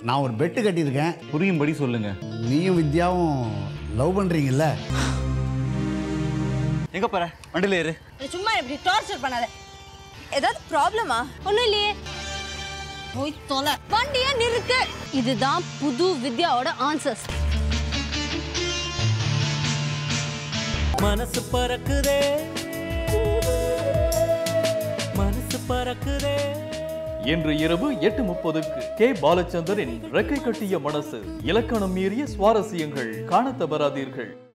நான் ஒரு பெட்டு கட்டியிருக்கேன் புரியும்படி சொல்லுங்க நீயும் வித்யாவும் லவ் பண்ணுறீங்கல்ல எங்க போற வண்டியில ஏறு நீ சும்மா இப்படி டார்ச்சர் பண்ணாத ஏதாவது ப்ராப்ளமா ஒன்றும் இல்லையே போய் தொலை வண்டியை நிறுத்து இதுதான் புது வித்யாவோட ஆன்சர்ஸ் மனசு பறக்குதே மனசு பறக்குதே இன்று இரவு எட்டு முப்பதுக்கு கே பாலச்சந்தரின் ரெக்கை கட்டிய மனசு இலக்கணம் மீறிய சுவாரஸ்யங்கள் காணத் தவறாதீர்கள்